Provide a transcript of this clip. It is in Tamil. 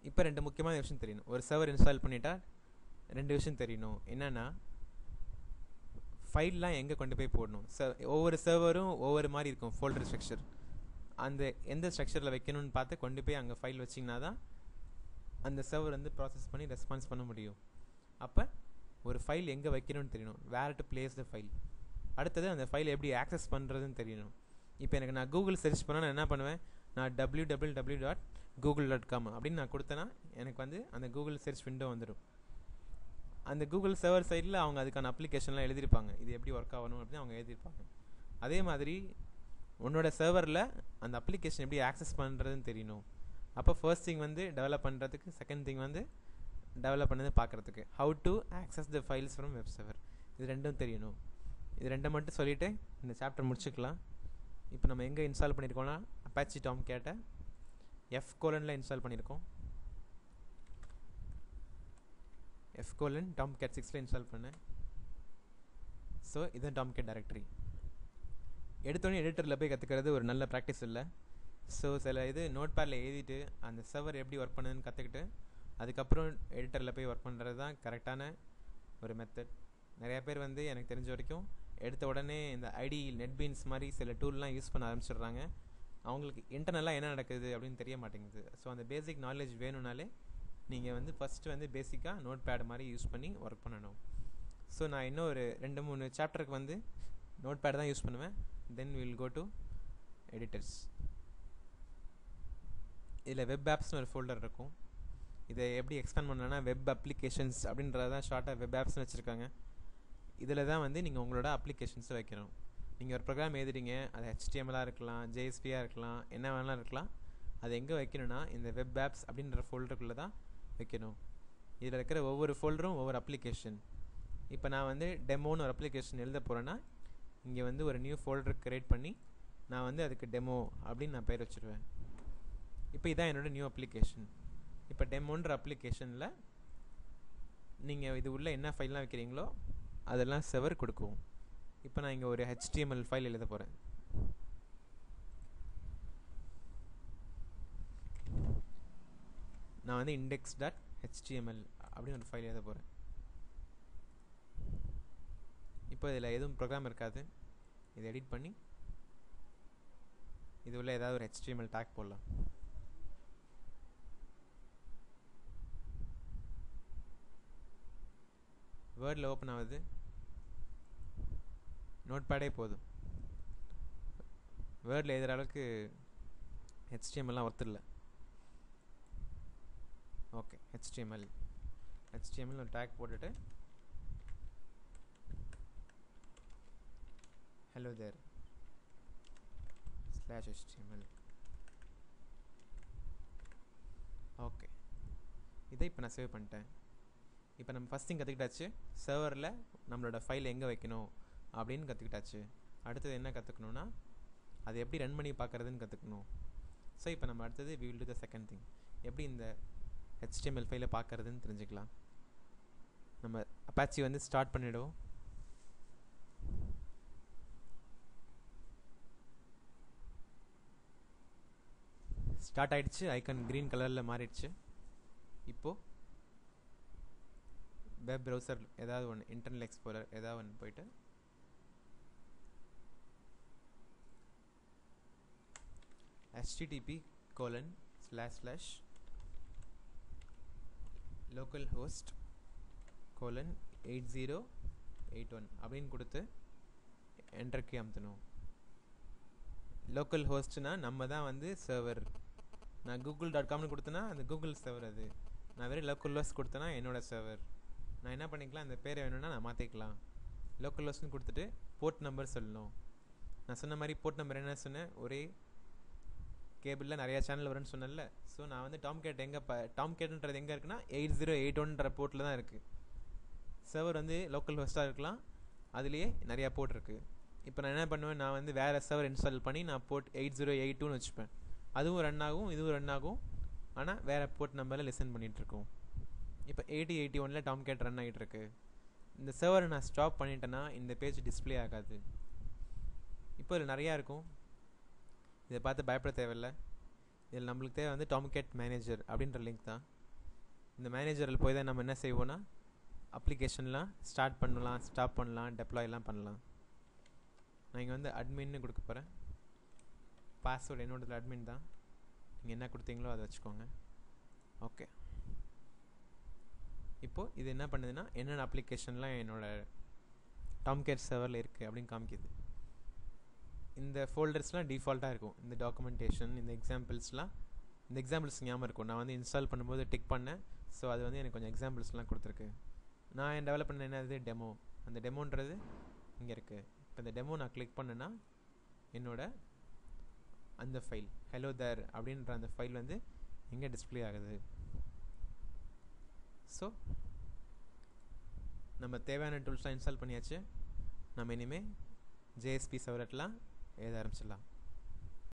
இப்போ ரெண்டு முக்கியமான விஷயம் தெரியணும் ஒரு சர்வர் இன்ஸ்டால் பண்ணிட்டா ரெண்டு விஷயம் தெரியணும் என்னென்னா ஃபைல்லாம் எங்கே கொண்டு போய் போடணும் ச ஒவ்வொரு சர்வரும் ஒவ்வொரு மாதிரி இருக்கும் ஃபோல்டர் ஸ்ட்ரக்சர் அந்த எந்த ஸ்ட்ரக்சரில் வைக்கணும்னு பார்த்து கொண்டு போய் அங்கே ஃபைல் வச்சிங்கன்னா தான் அந்த சர்வர் வந்து ப்ராசஸ் பண்ணி ரெஸ்பான்ஸ் பண்ண முடியும் அப்போ ஒரு ஃபைல் எங்கே வைக்கணும்னு தெரியணும் where to place the file அடுத்தது அந்த ஃபைல் எப்படி ஆக்சஸ் பண்ணுறதுன்னு தெரியணும் இப்போ எனக்கு நான் கூகுள் சர்ச் பண்ணால் நான் என்ன பண்ணுவேன் நான் W W W dot Google dot com அப்படின்னு நான் கொடுத்தேன்னா எனக்கு வந்து அந்த கூகுள் சர்ச் விண்டோ வந்துடும் அந்த கூகுள் சர்வர் சைடில் அவங்க அதுக்கான அப்ளிகேஷன்லாம் எழுதியிருப்பாங்க இது எப்படி ஒர்க் ஆகணும் அப்படின்னு அவங்க எழுதியிருப்பாங்க அதே மாதிரி உன்னோட சர்வரில் அந்த அப்ளிகேஷன் எப்படி ஆக்சஸ் பண்ணுறதுன்னு தெரியணும் அப்போ ஃபர்ஸ்ட் திங் வந்து டெவலப் பண்ணுறதுக்கு செகண்ட் திங் வந்து டெவலப் பண்ணது பார்க்குறதுக்கு how to access the files from web server இது ரெண்டும் தெரியணும் இது ரெண்டை மட்டும் சொல்லிவிட்டு இந்த சாப்டர் முடிச்சுக்கலாம் இப்போ நம்ம எங்கே இன்ஸ்டால் பண்ணியிருக்கோம்னா அப்பாச்சி டாம் கேட்ட எஃப் கோலனில் இன்ஸ்டால் பண்ணியிருக்கோம் எஃப் கோலன் டாம் கேட் சிக்ஸில் இன்ஸ்டால் பண்ணேன் ஸோ இதுதான் டாம் கேட் டைரக்டரி எடுத்தோடனே எடிட்டரில் போய் கற்றுக்கிறது ஒரு நல்ல ப்ராக்டிஸ் இல்லை ஸோ சில இது நோட் பேடில் எழுதிட்டு அந்த சர்வர் எப்படி ஒர்க் பண்ணுதுன்னு கற்றுக்கிட்டு அதுக்கப்புறம் எடிட்டரில் போய் ஒர்க் பண்ணுறது தான் கரெக்டான ஒரு மெத்தட் நிறையா பேர் வந்து எனக்கு தெரிஞ்ச வரைக்கும் எடுத்த உடனே இந்த ஐடி நெட்பீன்ஸ் மாதிரி சில டூல்லாம் யூஸ் பண்ண ஆரம்பிச்சிடுறாங்க அவங்களுக்கு இன்டர்னலாக என்ன நடக்குது அப்படின்னு தெரிய மாட்டேங்குது ஸோ அந்த பேசிக் நாலேஜ் வேணும்னாலே நீங்கள் வந்து ஃபஸ்ட்டு வந்து பேசிக்காக நோட் பேட் மாதிரி யூஸ் பண்ணி ஒர்க் பண்ணணும் ஸோ நான் இன்னும் ஒரு ரெண்டு மூணு சாப்டருக்கு வந்து நோட் பேட் தான் யூஸ் பண்ணுவேன் then will go to editors இதில் வெப் ஆப்ஸ்னு ஒரு ஃபோல்டர் இருக்கும் இதை எப்படி எக்ஸ்பேண்ட் பண்ணலன்னா வெப் அப்ளிகேஷன்ஸ் அப்படின்றத தான் ஷார்ட்டாக வெப் ஆப்ஸ்னு வச்சுருக்காங்க இதில் தான் வந்து நீங்கள் உங்களோட அப்ளிகேஷன்ஸை வைக்கணும் நீங்கள் ஒரு ப்ரோக்ராம் எழுதுறீங்க அது ஹெச்டிஎம்எலாக இருக்கலாம் ஜேஎஸ்பியாக இருக்கலாம் என்ன வேணாலும் இருக்கலாம் அது எங்கே வைக்கணும்னா இந்த வெப் ஆப்ஸ் அப்படின்ற ஃபோல்டருக்குள்ளே தான் வைக்கணும் இதில் இருக்கிற ஒவ்வொரு ஃபோல்டரும் ஒவ்வொரு அப்ளிகேஷன் இப்போ நான் வந்து டெமோன்னு ஒரு அப்ளிகேஷன் எழுத போகிறேன்னா இங்கே வந்து ஒரு நியூ ஃபோல்டர் க்ரியேட் பண்ணி நான் வந்து அதுக்கு டெமோ அப்படின்னு நான் பேர் வச்சுருவேன் இப்போ இதான் என்னோடய நியூ அப்ளிகேஷன் இப்போ டெமோன்ற அப்ளிகேஷனில் நீங்கள் இது உள்ள என்ன ஃபைல்லாம் வைக்கிறீங்களோ அதெல்லாம் செவர் கொடுக்கும் இப்போ நான் இங்கே ஒரு ஹெச்டிஎம்எல் ஃபைல் எழுத போகிறேன் நான் வந்து இண்டெக்ஸ் டாட் ஹெச்டிஎம்எல் அப்படின்னு ஒரு ஃபைல் எழுத போகிறேன் இப்போ இதில் எதுவும் ப்ரோக்ராம் இருக்காது இதை எடிட் பண்ணி இது உள்ள ஏதாவது ஒரு ஹெச்டிஎம்எல் டேக் போடலாம் வேர்டில் ஓப்பன் ஆகுது நோட் பேடே போதும் வேர்டில் எழுதுகிற அளவுக்கு ஹெச்டிஎம்எல்லாம் ஒர்த்து இல்லை ஓகே ஹெச்டிஎம்எல் ஹெச்டிஎம்எல் ஒரு டேக் போட்டுட்டு hello there slash HTML okay இதை இப்போ நான் சேவ் பண்ணிட்டேன் இப்போ நம்ம ஃபஸ்ட் திங் கற்றுக்கிட்டாச்சு சர்வரில் நம்மளோட ஃபைல் எங்கே வைக்கணும் அப்படின்னு கற்றுக்கிட்டாச்சு அடுத்தது என்ன கற்றுக்கணுன்னா அதை எப்படி ரன் பண்ணி பார்க்குறதுன்னு கற்றுக்கணும் ஸோ இப்போ நம்ம அடுத்தது we will to the second thing எப்படி இந்த ஹெச்டிஎம்எல் ஃபைலை பார்க்குறதுன்னு தெரிஞ்சுக்கலாம் நம்ம அப்பாச்சி வந்து ஸ்டார்ட் பண்ணிவிடுவோம் ஸ்டார்ட் ஆகிடுச்சு ஐக்கன் க்ரீன் கலரில் மாறிடுச்சு இப்போது வெப் ப்ரௌசர் ஏதாவது ஒன்று இன்டர்னல் எக்ஸ்ப்ளோரர் ஏதாவது ஒன்று போயிட்டு http colon slash slash local host colon eight zero eight one அப்படின்னு கொடுத்து என்டர்க்கு அமுத்தணும் லோக்கல் ஹோஸ்ட்னா நம்ம தான் வந்து சர்வர் நான் கூகுள் டாட் காம்னு கொடுத்தேன்னா அந்த கூகுள் சர்வர் அது நான் வெறும் லோக்கல் ஹோஸ்ட் கொடுத்தேன்னா என்னோட சர்வர் நான் என்ன பண்ணிக்கலாம் அந்த பேரை வேணும்னா நான் மாற்றிக்கலாம் லோக்கல் ஹோஸ்ட்னு கொடுத்துட்டு போர்ட் நம்பர் சொல்லணும் நான் சொன்ன மாதிரி போர்ட் நம்பர் என்ன சொன்னேன் ஒரே கேபிளில் நிறையா சேனல் வரும்னு சொன்னேன்ல ஸோ நான் வந்து டாம் கேட் எங்கே ப டாம் கேட்ன்றது எங்கே இருக்குன்னா எயிட் ஜீரோ எயிட் ஒன்ற போர்ட்டில் தான் இருக்குது சர்வர் வந்து லோக்கல் ஹோஸ்ட்டாக இருக்கலாம் அதுலேயே நிறையா போர்ட் இருக்குது இப்போ நான் என்ன பண்ணுவேன் நான் வந்து வேறு சர்வர் இன்ஸ்டால் பண்ணி நான் போர்ட் எயிட் ஜீரோ எயிட் டூன்னு வச்சுப்பேன் அதுவும் ரன் ஆகும் இதுவும் ரன் ஆகும் ஆனால் வேறு போர்ட் நம்பரில் லிசன் பண்ணிகிட்ருக்கோம் இப்போ எயிட்டி எயிட்டி ஒனில் டாம் கேட் ரன் ஆகிட்டு இருக்கு இந்த சர்வரை நான் ஸ்டாப் பண்ணிட்டேன்னா இந்த பேஜ் டிஸ்பிளே ஆகாது இப்போ இதில் நிறையா இருக்கும் இதை பார்த்து பயப்பட தேவையில்லை இதில் நம்மளுக்கு தேவை வந்து டாம் கேட் மேனேஜர் அப்படின்ற லிங்க் தான் இந்த மேனேஜரில் போய் தான் நம்ம என்ன செய்வோம்னா அப்ளிகேஷன்லாம் ஸ்டார்ட் பண்ணலாம் ஸ்டாப் பண்ணலாம் டெப்ளாய்லாம் பண்ணலாம் நான் இங்கே வந்து அட்மின்னு கொடுக்க போகிறேன் பாஸ்வேர்டு என்னோடதுல அட்மின் தான் நீங்கள் என்ன கொடுத்தீங்களோ அதை வச்சுக்கோங்க ஓகே இப்போது இது என்ன பண்ணுதுன்னா என்னென்ன அப்ளிகேஷன்லாம் என்னோட டாம் கேர் சர்வரில் இருக்குது அப்படின்னு காமிக்குது இந்த ஃபோல்டர்ஸ்லாம் டிஃபால்ட்டாக இருக்கும் இந்த டாக்குமெண்டேஷன் இந்த எக்ஸாம்பிள்ஸ்லாம் இந்த எக்ஸாம்பிள்ஸ் ஞாபகம் இருக்கும் நான் வந்து இன்ஸ்டால் பண்ணும்போது டிக் பண்ணேன் ஸோ அது வந்து எனக்கு கொஞ்சம் எக்ஸாம்பிள்ஸ்லாம் கொடுத்துருக்கு நான் என் டெவலப் பண்ண என்னது டெமோ அந்த டெமோன்றது இங்கே இருக்குது இப்போ இந்த டெமோ நான் கிளிக் பண்ணேன்னா என்னோட அந்த ஃபைல் ஹலோ தர் அப்படின்ற அந்த ஃபைல் வந்து இங்கே டிஸ்பிளே ஆகுது ஸோ நம்ம தேவையான டூல்ஸ்லாம் இன்ஸ்டால் பண்ணியாச்சு நம்ம இனிமேல் ஜேஎஸ்பி சவரட்லாம் எழுத ஆரம்பிச்சிடலாம்